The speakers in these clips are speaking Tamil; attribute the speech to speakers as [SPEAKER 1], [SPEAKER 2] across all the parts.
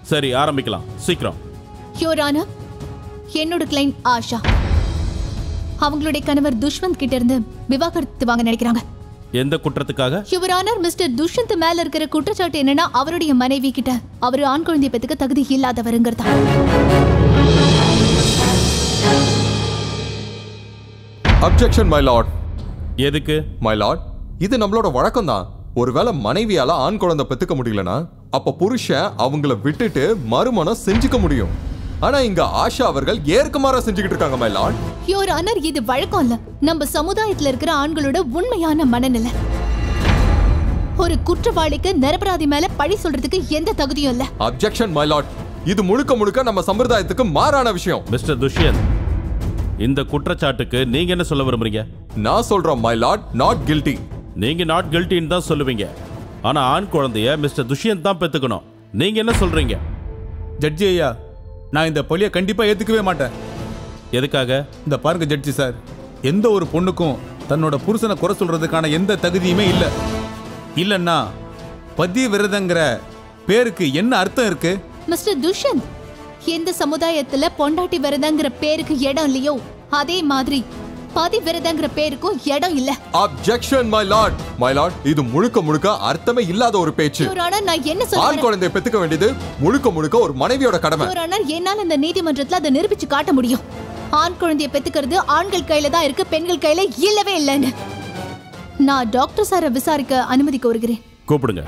[SPEAKER 1] சரி ஆரம்பிக்கலாம் சீக்கிரம்
[SPEAKER 2] யோர் ஆனர் என்னோட கிளைண்ட் ஆஷா அவங்களுடைய கணவர் துஷ்வந்த் கிட்ட இருந்து விவாகரத்து வாங்க நினைக்கிறாங்க
[SPEAKER 1] எந்த குற்றத்துக்காக
[SPEAKER 2] யுவர் ஆனர் மிஸ்டர் துஷ்வந்த் மேல இருக்கிற குற்றச்சாட்டு என்னன்னா அவருடைய மனைவி கிட்ட அவர் ஆண் குழந்தை பெத்துக்க தகுதி இல்லாதவருங்கிறதா
[SPEAKER 3] அப்ஜெக்ஷன் மை லார்ட்
[SPEAKER 1] எதுக்கு
[SPEAKER 3] மை லார்ட் இது நம்மளோட வழக்கம் தான் ஒருவேளை மனைவியால ஆண் குழந்தை பெத்துக்க முடியலனா அப்ப புருஷன் அவங்கள விட்டுட்டு மறுமணம் செஞ்சுக்க முடியும் ஆனா இங்க ஆஷா அவர்கள் ஏற்கமாறா செஞ்சுக்கிட்டு இருக்காங்க மை லார்ட்
[SPEAKER 2] யோர் ஆனர் இது வழக்கம் இல்ல நம்ம சமுதாயத்துல இருக்கிற ஆண்களோட உண்மையான மனநிலை ஒரு குற்றவாளிக்கு நிரபராதி மேல பழி சொல்றதுக்கு எந்த தகுதியும் இல்ல
[SPEAKER 3] அப்ஜெக்ஷன் மை லார்ட் இது முழுக்க முழுக்க நம்ம சம்பிரதாயத்துக்கு மாறான விஷயம்
[SPEAKER 1] மிஸ்டர் துஷ்யந்த் இந்த குற்றச்சாட்டுக்கு நீங்க என்ன சொல்ல விரும்புறீங்க
[SPEAKER 3] நான் சொல்றேன் மை லார்ட் நாட் கில்ட்டி
[SPEAKER 1] நீங்க நாட் கில்ட்டின்னு தான் சொல்லுவீங்க ஆனா ஆண் குழந்தைய மிஸ்டர் துஷ்யந்த் தான் பெத்துக்கணும் நீங்க என்ன சொல்றீங்க
[SPEAKER 4] ஜட்ஜி ஐயா நான் இந்த பழியை கண்டிப்பா ஏத்துக்கவே மாட்டேன்
[SPEAKER 1] எதுக்காக
[SPEAKER 4] இந்த பாருங்க ஜட்ஜி சார் எந்த ஒரு பொண்ணுக்கும் தன்னோட புருஷனை குறை சொல்றதுக்கான எந்த தகுதியுமே இல்லை இல்லைன்னா பதி விரதங்கிற பேருக்கு என்ன அர்த்தம் இருக்கு
[SPEAKER 2] மிஸ்டர் துஷ்யந்த் எந்த சமுதாயத்துல பொண்டாட்டி விரதங்கிற பேருக்கு இடம் இல்லையோ அதே மாதிரி பதி விரதங்கிற பேருக்கும் இடம் இல்ல
[SPEAKER 3] objection my lord my lord இது முழுக்க முழுக்க அர்த்தமே இல்லாத ஒரு பேச்சு
[SPEAKER 2] யோர் ஆனர் நான் என்ன
[SPEAKER 3] ஆண்
[SPEAKER 2] சொல்றேன்
[SPEAKER 3] குழந்தையை பெத்துக்க வேண்டியது முழுக்க முழுக்க ஒரு மனைவியோட கடமை
[SPEAKER 2] யோர் ஆனர் என்னால இந்த நீதிமன்றத்துல அதை நிரூபிச்சு காட்ட முடியும் ஆண் குழந்தைய பெத்துக்கிறது ஆண்கள் கையில தான் இருக்கு பெண்கள் கையில இல்லவே இல்லைன்னு நான் டாக்டர் சாரை விசாரிக்க அனுமதி கோருகிறேன்
[SPEAKER 1] கூப்பிடுங்க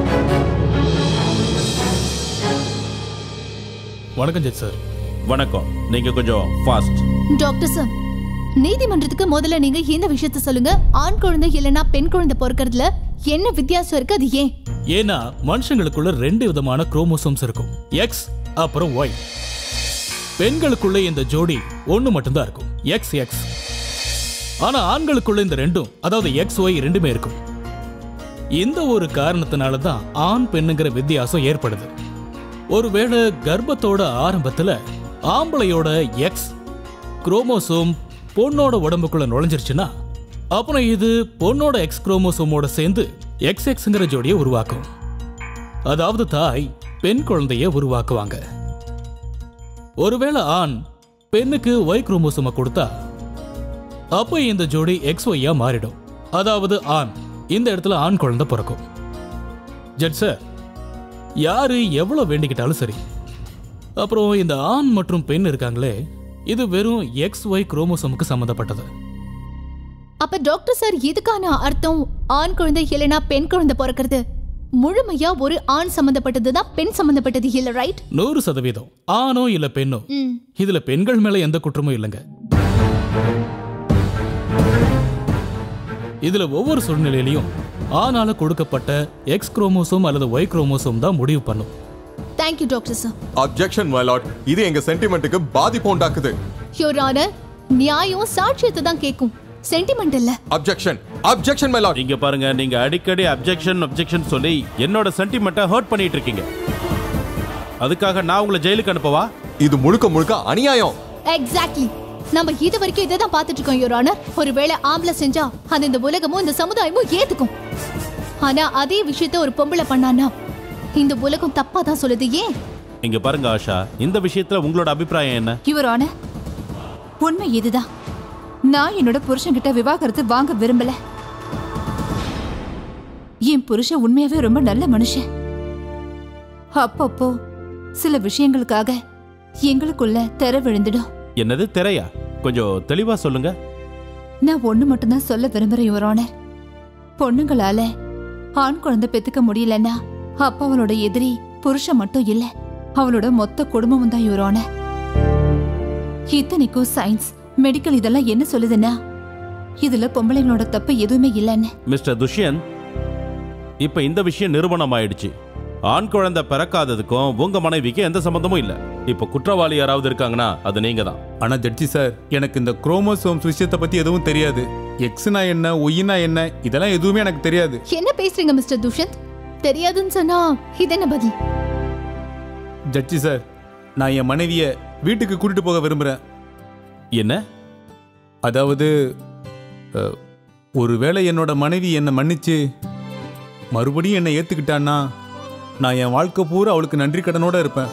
[SPEAKER 5] வணக்கம் ஜட்ஜ் சார்
[SPEAKER 1] வணக்கம் நீங்க கொஞ்சம் ஃபாஸ்ட்
[SPEAKER 2] டாக்டர் சார் நீதிமன்றத்துக்கு முதல்ல நீங்க இந்த விஷயத்த சொல்லுங்க ஆண் குழந்தை இல்லனா பெண் குழந்தை பிறக்கறதுல என்ன வித்தியாசம் இருக்கு அது ஏன்
[SPEAKER 5] ஏன்னா மனுஷங்களுக்குள்ள ரெண்டு விதமான குரோமோசோம்ஸ் இருக்கும் எக்ஸ் அப்புறம் ஒய் பெண்களுக்குள்ள இந்த ஜோடி ஒண்ணு மட்டும்தான் இருக்கும் எக்ஸ் எக்ஸ் ஆனா ஆண்களுக்குள்ள இந்த ரெண்டும் அதாவது எக்ஸ் ஒய் ரெண்டுமே இருக்கும் இந்த ஒரு காரணத்தினால தான் ஆண் பெண்ணுங்கிற வித்தியாசம் ஏற்படுது ஒருவேளை கர்ப்பத்தோட ஆரம்பத்துல ஆம்பளையோட எக்ஸ் குரோமோசோம் பொண்ணோட உடம்புக்குள்ள நுழைஞ்சிருச்சுன்னா அப்புறம் இது பொண்ணோட எக்ஸ் குரோமோசோமோட சேர்ந்து எக்ஸ் எக்ஸ்ங்கிற ஜோடியை உருவாக்கும் அதாவது தாய் பெண் குழந்தைய உருவாக்குவாங்க ஒருவேளை ஆண் பெண்ணுக்கு ஒய் குரோமோசோமை கொடுத்தா அப்ப இந்த ஜோடி எக்ஸ் ஒய்யா மாறிடும் அதாவது ஆண் இந்த இடத்துல ஆண் குழந்தை பிறக்கும் ஜட் சார் யாரு எவ்வளவு வேண்டிக்கிட்டாலும் சரி அப்புறம் இந்த ஆண் மற்றும் பெண் இருக்காங்களே இது வெறும் எக்ஸ் ஒய் குரோமோசோமுக்கு சம்மந்தப்பட்டது
[SPEAKER 2] அப்ப டாக்டர் சார் இதுக்கான அர்த்தம் ஆண் குழந்தை இல்லனா பெண் குழந்தை பிறக்கிறது முழுமையா ஒரு ஆண் சம்பந்தப்பட்டது தான் பெண் சம்பந்தப்பட்டது இல்ல ரைட்
[SPEAKER 5] நூறு சதவீதம் ஆணோ இல்ல பெண்ணோ இதுல பெண்கள் மேல எந்த குற்றமும் இல்லைங்க இதுல ஒவ்வொரு சூழ்நிலையிலையும் ஆணால கொடுக்கப்பட்ட எக்ஸ் குரோமோசோம் அல்லது ஒய் குரோமோசோம் தான் முடிவு பண்ணும்
[SPEAKER 2] thank you doctor sir
[SPEAKER 3] objection my lord இது எங்க சென்டிமெண்ட்டுக்கு பாதிப்பு உண்டாக்குது
[SPEAKER 2] யோர் ஆனர் நியாயம் சாட்சியத்தை தான் கேட்கும் சென்டிமெண்ட் இல்ல
[SPEAKER 3] அப்ஜெக்ஷன் அப்ஜெக்ஷன் மை லார்ட்
[SPEAKER 1] இங்க பாருங்க நீங்க அடிக்கடி அப்ஜெக்ஷன் அப்ஜெக்ஷன் சொல்லி என்னோட சென்டிமெண்ட்டை ஹர்ட் பண்ணிட்டு இருக்கீங்க அதுக்காக நான் உங்களை ஜெயிலுக்கு அனுப்பவா
[SPEAKER 3] இது முழுக்க முழுக்க அநியாயம்
[SPEAKER 2] எக்ஸாக்ட்லி நம்ம இது வரைக்கும் இதை தான் பார்த்துட்டு இருக்கோம் யோர் ஆனர் ஒருவேளை ஆம்பளை செஞ்சா அது இந்த உலகமும் இந்த சமுதாயமும் ஏத்துக்கும் ஆனா அதே விஷயத்த ஒரு பொம்பளை பண்ணானா இந்த உலகம் தப்பா தான் சொல்லுது ஏன்
[SPEAKER 1] இங்க பாருங்க ஆஷா இந்த விஷயத்துல உங்களோட அபிப்பிராயம் என்ன
[SPEAKER 6] யுவர் ஆனர் உண்மை இதுதான் நான் என்னோட புருஷன்கிட்ட விவாகரத்து வாங்க விரும்பல என் புருஷன் உண்மையாவே ரொம்ப நல்ல மனுஷன் அப்பப்போ சில விஷயங்களுக்காக எங்களுக்குள்ள தெர விழுந்துடும்
[SPEAKER 1] என்னது திரையா கொஞ்சம் தெளிவா சொல்லுங்க
[SPEAKER 6] நான் ஒண்ணு மட்டும்தான் சொல்ல விரும்புறேன் யுவர் ஆனர் பொண்ணுங்களால ஆண் குழந்தை பெத்துக்க முடியலன்னா அப்ப அவளோட எதிரி புருஷன் மட்டும் இல்ல அவளோட மொத்த குடும்பமும் தான் யுவர் ஆனர் இத்தனைக்கும் சயின்ஸ் மெடிக்கல் இதெல்லாம் என்ன சொல்லுதுன்னா இதுல பொம்பளைங்களோட தப்பு எதுவுமே இல்லைன்னு
[SPEAKER 1] மிஸ்டர் துஷ்யந்த் இப்ப இந்த விஷயம் நிரூபணம் ஆயிடுச்சு ஆண் குழந்தை பிறக்காததுக்கும் உங்க மனைவிக்கு எந்த சம்பந்தமும் இல்ல இப்ப குற்றவாளி யாராவது இருக்காங்கன்னா அது நீங்க தான்
[SPEAKER 4] ஆனா ஜட்ஜி சார் எனக்கு இந்த குரோமோசோம்ஸ் விஷயத்தை பத்தி எதுவும் தெரியாது எக்ஸ்னா என்ன ஒய்னா என்ன இதெல்லாம் எதுவுமே எனக்கு தெரியாது
[SPEAKER 2] என்ன பேசுறீங்க மிஸ்டர் துஷந்த் தெரியாதுன்னு சொன்னா இது என்ன பதில்
[SPEAKER 4] ஜட்ஜி சார் நான் என் மனைவிய வீட்டுக்கு கூட்டிட்டு போக விரும்புறேன்
[SPEAKER 1] என்ன
[SPEAKER 4] அதாவது அஹ், ஒருவேளை என்னோட மனைவி என்னை மன்னிச்சு மறுபடியும் என்னை ஏத்துக்கிட்டான்னா நான் என் வாழ்க்கை பூரா அவளுக்கு நன்றி கடனோட இருப்பேன்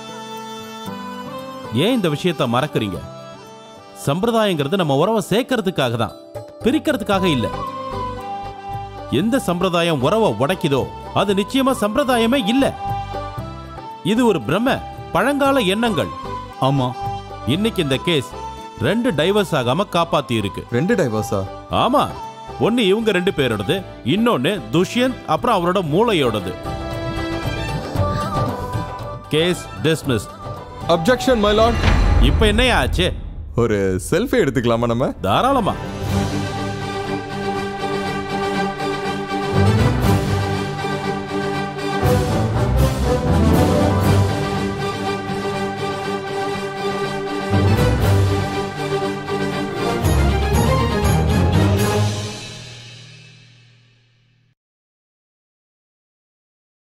[SPEAKER 1] ஏன் இந்த விஷயத்த மறக்கறீங்க சம்பிரதாயங்கிறது நம்ம உறவை சேர்க்கறதுக்காக தான் பிரிக்கிறதுக்காக இல்ல எந்த சம்பிரதாயம் உறவை உடைக்குதோ அது நிச்சயமா சம்பிரதாயமே இல்ல இது ஒரு பிரம்ம பழங்கால எண்ணங்கள்
[SPEAKER 4] ஆமா
[SPEAKER 1] இன்னைக்கு இந்த கேஸ் ரெண்டு டைவர்ஸ் ஆகாம காப்பாத்தி இருக்கு
[SPEAKER 3] ரெண்டு டைவர்ஸா
[SPEAKER 1] ஆமா ஒன்னு இவங்க ரெண்டு பேரோடது இன்னொன்னு துஷ்யந்த் அப்புறம் அவரோட மூளையோடது case dismiss
[SPEAKER 3] objection my lord
[SPEAKER 1] இப்ப என்னையா ஆச்சு
[SPEAKER 3] ஒரு செல்ஃபி எடுத்துக்கலாமா நம்ம
[SPEAKER 1] தாராளமா